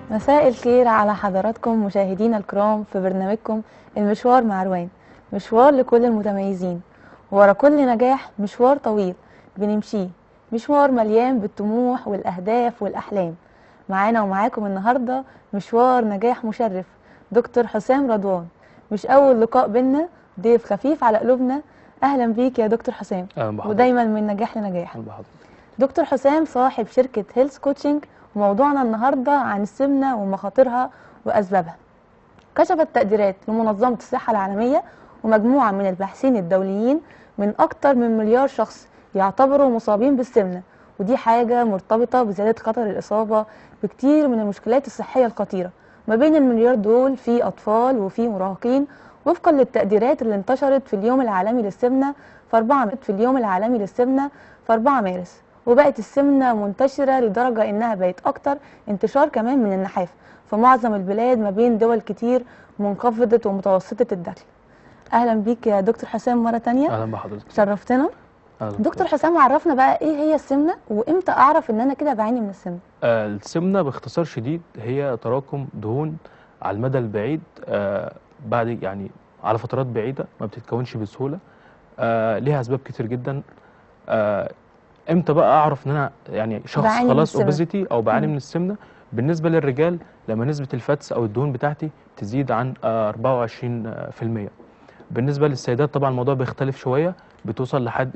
مساء الخير على حضراتكم مشاهدينا الكرام في برنامجكم المشوار مع روان مشوار لكل المتميزين ورا كل نجاح مشوار طويل بنمشيه مشوار مليان بالطموح والأهداف والأحلام معانا ومعاكم النهاردة مشوار نجاح مشرف دكتور حسام رضوان مش أول لقاء بينا ضيف خفيف على قلوبنا أهلا بيك يا دكتور حسام اهلا بحضرتك ودايما من نجاح لنجاح اهلا بحضرتك دكتور حسام صاحب شركة هيلث كوتشنج وموضوعنا النهاردة عن السمنة ومخاطرها وأسبابها كشفت تقديرات لمنظمة الصحة العالمية ومجموعة من الباحثين الدوليين من أكتر من مليار شخص يعتبروا مصابين بالسمنة ودي حاجة مرتبطة بزيادة خطر الإصابة بكتير من المشكلات الصحية الخطيرة ما بين المليار دول في أطفال وفي مراهقين وفقا للتقديرات اللي انتشرت في اليوم العالمي للسمنة في 4 في اليوم العالمي للسمنة في 4 مارس وبقت السمنة منتشرة لدرجة إنها بقت أكتر انتشار كمان من النحافة في معظم البلاد ما بين دول كتير منخفضة ومتوسطة الدخل أهلا بيك يا دكتور حسام مرة تانية اهلا بحضرتك شرفتنا اهلا دكتور بحضرتك. حسام عرفنا بقى إيه هي السمنة وإمتى أعرف إن أنا كده بعاني من السمنة آه السمنه باختصار شديد هي تراكم دهون على المدى البعيد آه بعد يعني على فترات بعيده ما بتتكونش بسهوله آه ليها اسباب كتير جدا آه امتى بقى اعرف ان انا يعني شخص بعاني من خلاص السمنة. اوبيزيتي او بعاني مم. من السمنه بالنسبه للرجال لما نسبه الفاتس او الدهون بتاعتي تزيد عن آه 24% بالنسبه للسيدات طبعا الموضوع بيختلف شويه بتوصل لحد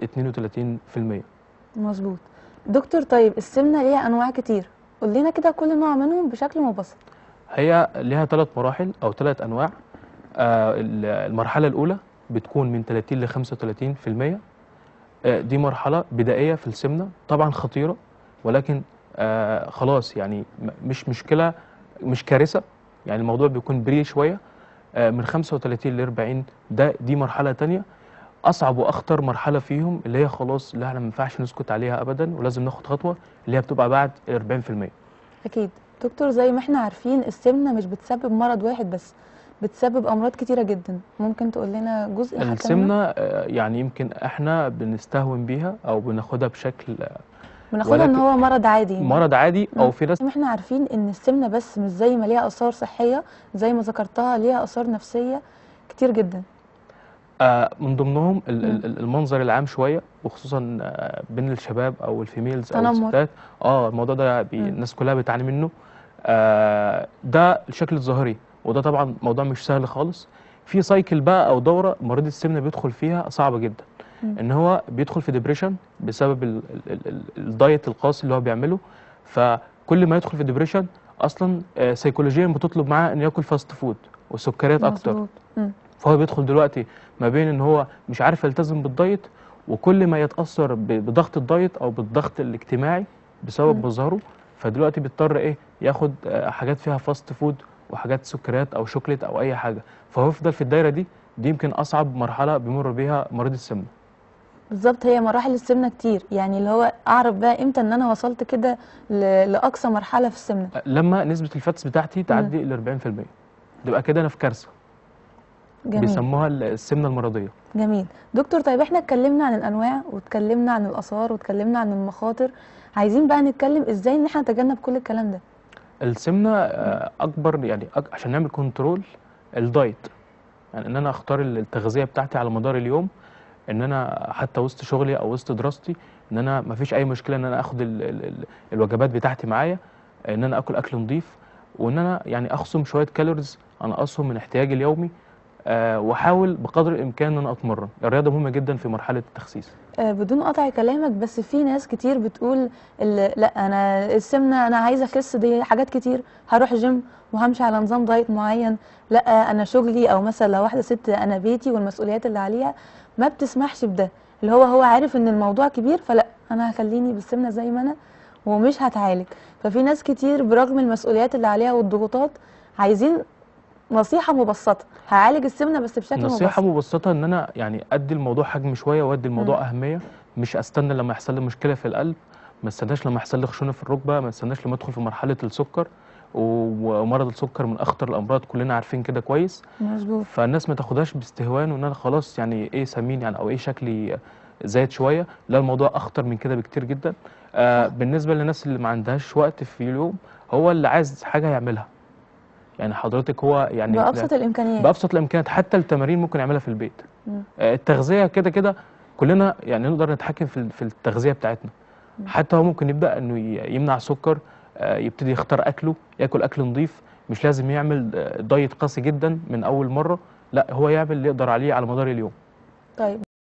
32% مظبوط دكتور طيب السمنة ليها أنواع كتير قول لنا كده كل نوع منهم بشكل مبسط هي ليها ثلاث مراحل او ثلاث انواع آه، ال- المرحله الاولى بتكون من 30 ل 35% آه، دي مرحله بدائيه في السمنه طبعا خطيره ولكن آه، خلاص يعني م- مش مشكله مش كارثه يعني الموضوع بيكون بري شويه آه، من 35 ل 40 ده دي مرحله تانية اصعب واخطر مرحله فيهم اللي هي خلاص اللي احنا ما ينفعش نسكت عليها ابدا ولازم ناخد خطوه اللي هي بتبقى بعد ال 40% أكيد دكتور زي ما احنا عارفين السمنة مش بتسبب مرض واحد بس بتسبب أمراض كتيرة جدا ممكن تقول لنا جزء حتى منها؟ السمنه آه، يعني يمكن احنا بنستهون بيها او بناخدها بشكل آه، بناخدها ان ولكن- هو مرض عادي مرض عادي مم. او في ناس زي ما احنا عارفين ان السمنة بس مش زي ما ليها آثار صحية زي ما ذكرتها ليها آثار نفسية كتير جدا آه، من ضمنهم ال- مم. ال- المنظر العام شويه وخصوصا آه، بين الشباب او الفيميلز او تنمر. الستات اه الموضوع ده بي مم. الناس كلها بتعاني منه آه، ده الشكل الظاهري وده طبعا موضوع مش سهل خالص في سايكل بقى او دوره مريض السمنه بيدخل فيها صعبه جدا مم. ان هو بيدخل في ديبريشن بسبب ال- ال- ال- ال- الدايت القاسي اللي هو بيعمله فكل ما يدخل في ديبريشن اصلا آه، سيكولوجيا بتطلب معاه انه ياكل فاست فود وسكريات اكتر مظبوط مم. فهو بيدخل دلوقتي ما بين ان هو مش عارف يلتزم بالدايت وكل ما يتاثر ب- بضغط الدايت او بالضغط الاجتماعي بسبب مم. مظهره فدلوقتي بيضطر ايه ياخد آه، حاجات فيها فاست فود وحاجات سكريات او شوكليت او اي حاجه فهو يفضل في الدايره دي دي يمكن اصعب مرحله بيمر بيها مريض السمنه بالظبط هي مراحل السمنة كتير يعني اللي هو أعرف بقى إمتى إن أنا وصلت كده ل- لأقصى مرحلة في السمنة آه، لما نسبه الفاتس بتاعتي تعدي ال 40% تبقى كده انا في كارثه جميل بيسموها ال- السمنه المرضيه جميل دكتور طيب احنا اتكلمنا عن الانواع واتكلمنا عن الاثار واتكلمنا عن المخاطر عايزين بقى نتكلم ازاي ان احنا نتجنب كل الكلام ده السمنه آه، اكبر يعني أك... عشان نعمل كنترول الدايت يعني ان انا اختار التغذيه بتاعتي على مدار اليوم ان انا حتى وسط شغلي او وسط دراستي ان انا ما فيش اي مشكله ان انا اخد ال... ال... ال... الوجبات بتاعتي معايا ان انا اكل اكل نظيف وان انا يعني اخصم شويه كالوريز انقصهم من احتياجي اليومي أه واحاول بقدر الامكان ان انا اتمرن الرياضه مهمه جدا في مرحله التخسيس آه بدون قطع كلامك بس في ناس كتير بتقول ال- لا انا السمنه انا عايزه اخس دي حاجات كتير هروح جيم وهمشي على نظام دايت معين لا انا شغلي او مثلا لو واحده ست انا بيتي والمسؤوليات اللي عليها ما بتسمحش بده اللي هو هو عارف ان الموضوع كبير فلا انا هخليني بالسمنه زي ما انا ومش هتعالج ففي ناس كتير برغم المسؤوليات اللي عليها والضغوطات عايزين نصيحه مبسطه هعالج السمنه بس بشكل نصيحه مبسط مبسطه ان انا يعني ادي الموضوع حجم شويه وادي الموضوع مم. اهميه مش استنى لما يحصل لي مشكله في القلب ما استناش لما يحصل لي خشونه في الركبه ما استناش لما ادخل في مرحله السكر و- ومرض السكر من اخطر الامراض كلنا عارفين كده كويس مظبوط فالناس ما تاخدهاش باستهوان وان انا خلاص يعني ايه سمين يعني او ايه شكلي زايد شويه لا الموضوع اخطر من كده بكتير جدا آه بالنسبه للناس اللي ما عندهاش وقت في اليوم هو اللي عايز حاجه يعملها يعني حضرتك هو يعني بأبسط الإمكانيات بأبسط الإمكانيات حتى التمارين ممكن يعملها في البيت مم. آه، التغذية كده كده كلنا يعني نقدر نتحكم في ال- في التغذية بتاعتنا مم. حتى هو ممكن يبدأ إنه ي- يمنع سكر آه، يبتدي يختار أكله ياكل أكل نظيف مش لازم يعمل آه، دايت قاسي جدا من أول مرة لا هو يعمل اللي يقدر عليه على مدار اليوم طيب